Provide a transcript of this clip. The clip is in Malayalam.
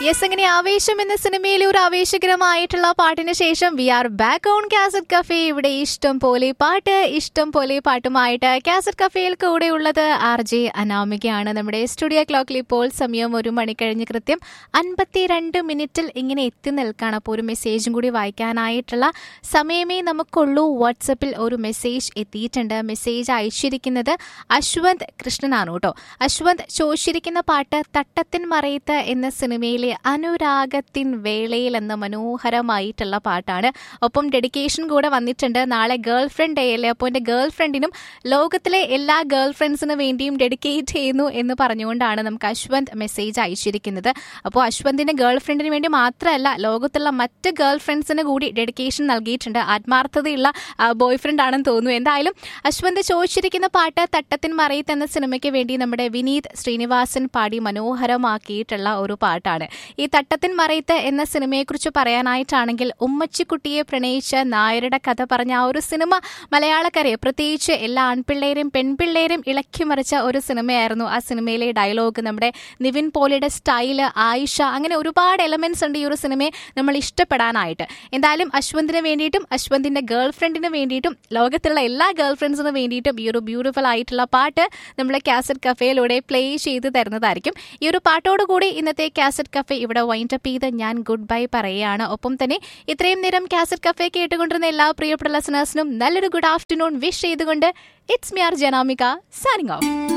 യെസ് അങ്ങനെ ആവേശം എന്ന സിനിമയിലെ ഒരു ആവേശകരമായിട്ടുള്ള പാട്ടിന് ശേഷം we are back on cassette cafe ഇവിടെ ഇഷ്ടം പോലെ പാട്ട് ഇഷ്ടം പോലെ പാട്ടുമായിട്ട് കാസറ്റ് കഫേയിൽ കൂടെ ഉള്ളത് ആർ ജെ അനാമികയാണ് നമ്മുടെ സ്റ്റുഡിയോ ക്ലോക്കിൽ ഇപ്പോൾ സമയം ഒരു മണി കഴിഞ്ഞ് കൃത്യം അൻപത്തിരണ്ട് മിനിറ്റിൽ ഇങ്ങനെ എത്തി നിൽക്കുകയാണ് അപ്പോൾ ഒരു മെസ്സേജും കൂടി വായിക്കാനായിട്ടുള്ള സമയമേ നമുക്കുള്ളൂ വാട്സപ്പിൽ ഒരു മെസ്സേജ് എത്തിയിട്ടുണ്ട് മെസ്സേജ് അയച്ചിരിക്കുന്നത് അശ്വന്ത് കൃഷ്ണനാണ് കേട്ടോ അശ്വന്ത് ചോദിച്ചിരിക്കുന്ന പാട്ട് തട്ടത്തിൻ മറയത്ത് എന്ന സിനിമയിലെ അനുരാഗത്തിൻ വേളയിൽ എന്ന മനോഹരമായിട്ടുള്ള പാട്ടാണ് ഒപ്പം ഡെഡിക്കേഷൻ കൂടെ വന്നിട്ടുണ്ട് നാളെ ഗേൾ ഫ്രണ്ട് ഡേ അല്ലേ അപ്പോൾ എൻ്റെ ഗേൾ ഫ്രണ്ടിനും ലോകത്തിലെ എല്ലാ ഗേൾ ഫ്രണ്ട്സിന് വേണ്ടിയും ഡെഡിക്കേറ്റ് ചെയ്യുന്നു എന്ന് പറഞ്ഞുകൊണ്ടാണ് നമുക്ക് അശ്വന്ത് മെസ്സേജ് അയച്ചിരിക്കുന്നത് അപ്പോൾ അശ്വന്തിന്റെ ഗേൾ ഫ്രണ്ടിന് വേണ്ടി മാത്രമല്ല ലോകത്തുള്ള മറ്റ് ഗേൾ ഫ്രണ്ട്സിന് കൂടി ഡെഡിക്കേഷൻ നൽകിയിട്ടുണ്ട് ആത്മാർത്ഥതയുള്ള ബോയ് ഫ്രണ്ട് ആണെന്ന് തോന്നുന്നു എന്തായാലും അശ്വന്ത് ചോദിച്ചിരിക്കുന്ന പാട്ട് തട്ടത്തിൻ മറയത്ത് എന്ന സിനിമയ്ക്ക് വേണ്ടി നമ്മുടെ വിനീത് ശ്രീനിവാസൻ പാടി മനോഹരമാക്കിയിട്ടുള്ള ഒരു പാട്ടാണ് ഈ തട്ടത്തിൻ മറയത്ത് എന്ന സിനിമയെക്കുറിച്ച് പറയാനായിട്ടാണെങ്കിൽ ഉമ്മച്ചിക്കുട്ടിയെ പ്രണയിച്ച നായരുടെ കഥ പറഞ്ഞ ആ ഒരു സിനിമ മലയാളക്കരയെ പ്രത്യേകിച്ച് എല്ലാ ആൺപിള്ളേരെയും പെൺപിള്ളേരെയും ഇളക്കി മറിച്ച ഒരു സിനിമയായിരുന്നു ആ സിനിമയിലെ ഡയലോഗ് നമ്മുടെ നിവിൻ പോളിയുടെ സ്റ്റൈല് ആയിഷ അങ്ങനെ ഒരുപാട് എലമെന്റ്സ് ഉണ്ട് ഈ ഒരു സിനിമയെ നമ്മൾ ഇഷ്ടപ്പെടാനായിട്ട് എന്തായാലും അശ്വന്തിന് വേണ്ടിയിട്ടും അശ്വന്തിന്റെ ഗേൾ ഫ്രണ്ടിന് വേണ്ടിയിട്ടും ലോകത്തുള്ള എല്ലാ ഗേൾ ഫ്രണ്ട്സിന് വേണ്ടിയിട്ടും ഈ ഒരു ബ്യൂട്ടിഫുൾ ആയിട്ടുള്ള പാട്ട് നമ്മൾ കാസറ്റ് കഫേയിലൂടെ പ്ലേ ചെയ്ത് തരുന്നതായിരിക്കും ഈ ഒരു പാട്ടോടുകൂടി ഇന്നത്തെ കാസറ്റ് കഫേ ഇവിടെ വൈൻഡപ്പ് ചെയ്ത് ഞാൻ ഗുഡ് ബൈ പറയുകയാണ് ഒപ്പം തന്നെ ഇത്രയും നേരം കാസറ്റ് കഫേ കേട്ടുകൊണ്ടിരുന്ന എല്ലാ പ്രിയപ്പെട്ട ലിസണേഴ്സിനും നല്ലൊരു ഗുഡ് ആഫ്റ്റർനൂൺ വിഷ് ചെയ്തുകൊണ്ട് it's me R Janamika signing of